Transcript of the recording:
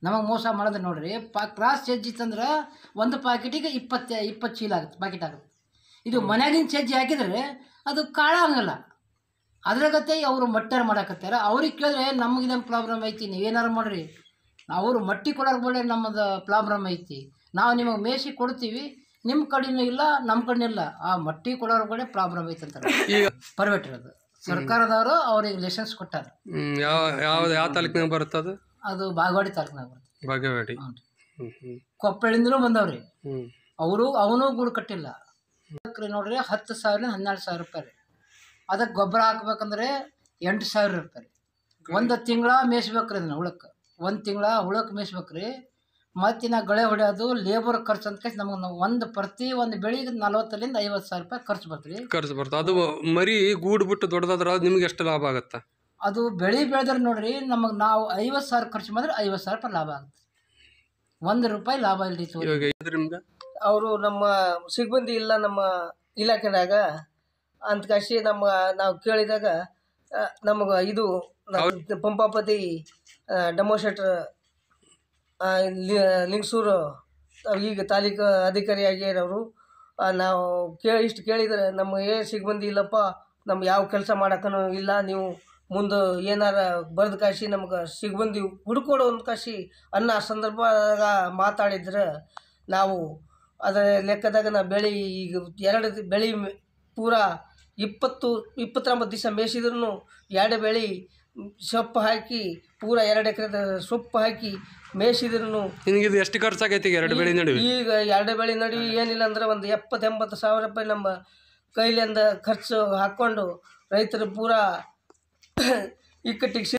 ನಮಗೆ ಮೋಸ ಮಾಡೋದು ನೋಡ್ರಿ ಪಾ ಕ್ರಾಸ್ ಸಜ್ಜಿ ತಂದ್ರೆ ಒಂದು ಪಾಕೆಟಿಗೆ ಇಪ್ಪತ್ತು ಇಪ್ಪತ್ತು ಚೀಲ ಆಗುತ್ತೆ ಪಾಕೆಟ್ ಆಗುತ್ತೆ ಇದು ಮನ್ಯಾಗಿನ ಸಜ್ಜಿ ಹಾಕಿದ್ರೆ ಅದು ಕಾಳ ಆಗಲ್ಲ ಅದ್ರಾಗತ್ತೆ ಅವರು ಮಟ್ಟಾರ ಮಾಡಕತ್ತಾರ ಅವ್ರಿಗೆ ಕೇಳಿದ್ರೆ ನಮಗೆ ನಮ್ಮ ಪ್ರಾಬ್ಲಮ್ ಐತಿ ನೀವೇನಾರು ಮಾಡ್ರಿ ಅವರು ಮಟ್ಟಿ ಕೊಡೋರು ಬೇಡ ನಮ್ಮದು ಪ್ರಾಬ್ಲಮ್ ಐತಿ ನಾವು ನಿಮಗೆ ಮೇಸಿ ಕೊಡ್ತೀವಿ ನಿಮ್ಮ ಕಡೆನೂ ಇಲ್ಲ ನಮ್ಮ ಕಡೆನೂ ಇಲ್ಲ ಆ ಮಟ್ಟಿ ಕೊಡೋರು ಕೂಡ ಪ್ರಾಬ್ಲಮ್ ಐತಿ ಅಂತಾರೆ ಈಗ ಪರ್ವೇಟ್ ಅದು ಸರ್ಕಾರದವರು ಅವ್ರಿಗೆ ಲೈಸೆನ್ಸ್ ಕೊಟ್ಟಾರ ಹ್ಮ್, ಯಾವ ಯಾವ ಯಾವ ತಾಲೂಕಿನಾಗ ಬರುತ್ತೆ ಅದು ಅದು ಬಾಗವಾಡಿ ತಾಲೂಕಿನಾಗ ಬರುತ್ತೆ ಬಾಗೇವಾಡಿ ಹ್ಞೂ ಹ್ಮ್ ಹ್ಮ್ ಕೊಪ್ಪಳಿಂದಲೂ ಬಂದವ್ರಿ ಹ್ಮ್ ಅವರು ಅವನು ಗೂಡು ಕಟ್ಟಿಲ್ಲ ಅದಕ್ಕೆ ನೋಡ್ರಿ ಹತ್ತು ಸಾವಿರ ಹನ್ನೆರಡು ಸಾವಿರ ರೂಪಾಯಿ ರೀ ಅದಕ್ಕೆ ಗೊಬ್ಬರ ಹಾಕ್ಬೇಕಂದ್ರೆ ಎಂಟು ಸಾವಿರ ರೂಪಾಯಿ ರೀ ಒಂದು ತಿಂಗಳ ಮೇಯ್ಸ್ಬೇಕ್ರಿ ಅದನ್ನ ಹುಳಕ್ಕೆ ಒಂದು ತಿಂಗಳ ಹುಳಕ್ಕೆ ಮೇಯ್ಸ್ಬೇಕ್ರಿ ಮತ್ತಿನ ಗಳೆ ಹೊಡೆಯೋದು ಲೇಬರ್ ಖರ್ಚು ಅಂತ ಕೇಳಿ ನಮಗೆ ಒಂದು ಪ್ರತಿ ಒಂದು ಬೆಳಿಗ್ಗೆ ನಲ್ವತ್ತರಿಂದ ಐವತ್ತು ಸಾವಿರ ರೂಪಾಯಿ ಖರ್ಚು ಬರ್ತೀರಿ ಖರ್ಚು ಬರ್ತದೆ ಅದು ಮರಿ ಗೂಡು ಬಿಟ್ಟು ದೊಡ್ಡದಾದ್ರೆ ಅದು ನಿಮ್ಗೆ ಎಷ್ಟು ಲಾಭ ಆಗುತ್ತೆ ಅದು ಬೆಳೆ ಬೆಳೆದ್ರೆ ನೋಡ್ರಿ ನಮಗೆ ನಾವು ಐವತ್ತು ಸಾವಿರ ಖರ್ಚು ಮಾಡಿದ್ರೆ ಐವತ್ತು ಸಾವಿರ ರೂಪಾಯಿ ಲಾಭ ಆಗುತ್ತೆ ಒಂದು ರೂಪಾಯಿ ಲಾಭ ಇಲ್ರಿ ಚೂರು ಇವಾಗ ಇದ್ರ ನಿಮ್ಗೆ ಅವರು ನಮ್ಮ ಸಿಬ್ಬಂದಿ ಇಲ್ಲ ನಮ್ಮ ಇಲಾಖೆದಾಗ ಅಂತ ಕಾಶಿ ನಮ್ಮ ನಾವು ಕೇಳಿದಾಗ ನಮಗೆ ಇದು ನ- ಪಂಪಾಪತಿ ಡೆಮೋಸ್ಟ್ರೇಟರ್ ಲಿಂಗಸೂರು ಈಗ ತಾಲೂಕು ಅಧಿಕಾರಿಯಾಗಿರೋರು ಆ, ನಾವು ಕೇಳಿ ಇಷ್ಟು ಕೇಳಿದರೆ ನಮ್ಮ ಏ ಸಿಬ್ಬಂದಿ ಇಲ್ಲಪ್ಪ ನಮ್ಗೆ ಯಾವ ಕೆಲಸ ಮಾಡೋಕ್ಕೂ ಇಲ್ಲ ನೀವು ಮುಂದೆ ಏನಾರ ಬರೆದು ಕಾಶಿ ನಮ್ಗೆ ಸಿಬ್ಬಂದಿ ಹುಡುಕೊಡು ಅಂತ ಕಾಶಿ ಅನ್ನೋ ಸಂದರ್ಭದಾಗ ಮಾತಾಡಿದ್ರೆ ನಾವು ಅದರ ಲೆಕ್ಕದಾಗ ನಾ ಬೆಳೆ ಈಗ ಎರಡು ದಿ- ಬೆಳೆ ಮೆ- ಪೂರಾ ಇಪ್ಪತ್ತು ಇಪ್ಪತ್ತೊಂಬತ್ತು ದಿವಸ ಮೇಯಿಸಿದ್ರು ಎರಡು ಬೆಳೆ ಸೊಪ್ಪು ಹಾಕಿ ಪೂರ ಎರಡು ಎಕರೆ ಸೊಪ್ಪು ಹಾಕಿ ಮೇಯಿಸಿದ್ರು ನಿನಗೆ ಇದು ಎಷ್ಟು ಖರ್ಚಾಗೈತಿ ಈಗ ಎರಡು ಬೆಳೆ ನಡುವೆ ಈಗ ಎರಡು ಬೆಳೆ ನಡುವೆ ಏನಿಲ್ಲ ಅಂದ್ರೆ ಒಂದು ಎಪ್ಪತ್ತು ಎಂಬತ್ತು ಸಾವಿರ ರೂಪಾಯಿ ನಮ್ಮ ಕೈಲಿಂದ ಖರ್ಚು ಹಾಕ್ಕೊಂಡು ರೈತರು ಪೂರಾ ಇಕ್ಕಟ್ಟಿಗೆ